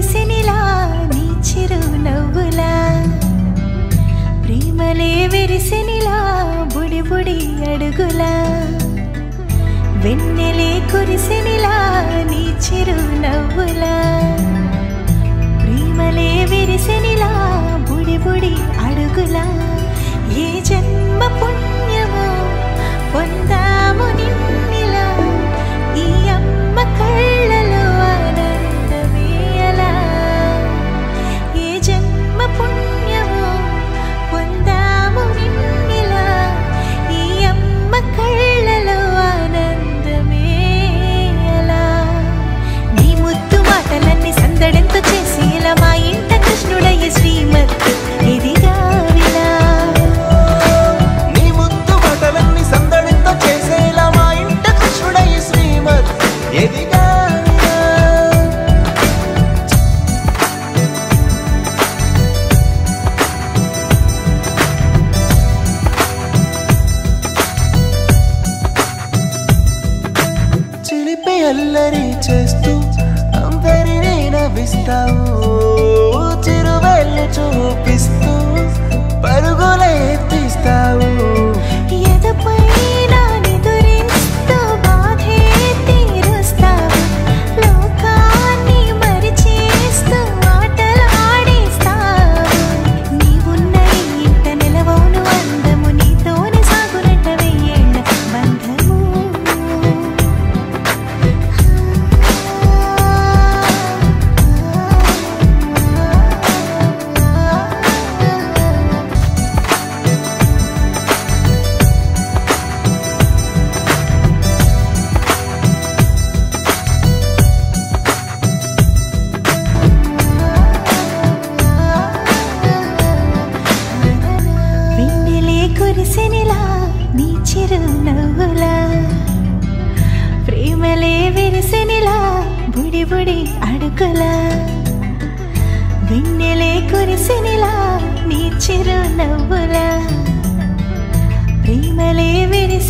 కురిసెనిలా నీ చిరు నవ్వులా ప్రేమలే విరిసెనిలా బుడి బుడి అడుగులా వెన్నెలే కురిసెనిలా నీ చిరు నవ్వులా ప్రేమలే విరిసెనిలా బుడి బుడి అడుగులా ఏ జన్మ పుణ్యమో పొందాము నిన్నిలా ఈ అమ్మ కళ్ళలో ఆనందమే అలా ఏ జన్మ పుణ్యమో పొందాము నిన్నిలా ఈ అమ్మ కళ్ళలో ఆనందమే అలా నీ ముద్దు మాటలన్నీ సందడెంతో చేసి ఇలా మా ఇంట కృష్ణుడయ్య శ్రీమత్ ఇదిగా విలా నీ ముద్దు బటలన్నీ సందడితో చేసేలా మా ఇంట కృష్ణుడయ్య శ్రీమత్ ఎదిగా చిలిపి అల్లరి చేస్తూ అందరినీ నవ్విస్తావు చిరువెల్లు చూపిస్తూ పరుగులే తీస్తావు ఎదపై నా నిదురిస్తూ బాధే తీరుస్తావు లోకాన్ని మరిచేస్తూ ఆటలు ఆడేస్తావు నీవున్న ఈ ఇంట నిలవవును అందము నీతోనే సాగునట్ట వెయ్యేళ్ళ బంధము వెన్నెలే కురిసెనిలా నీ చిరు నవ్వులా ప్రేమలే విరిసెనిలా బుడి బుడి అడుగులా వెన్నెలే కురిసెనిలా నీ చిరు నవ్వులా ప్రేమలే విరిసెనిలా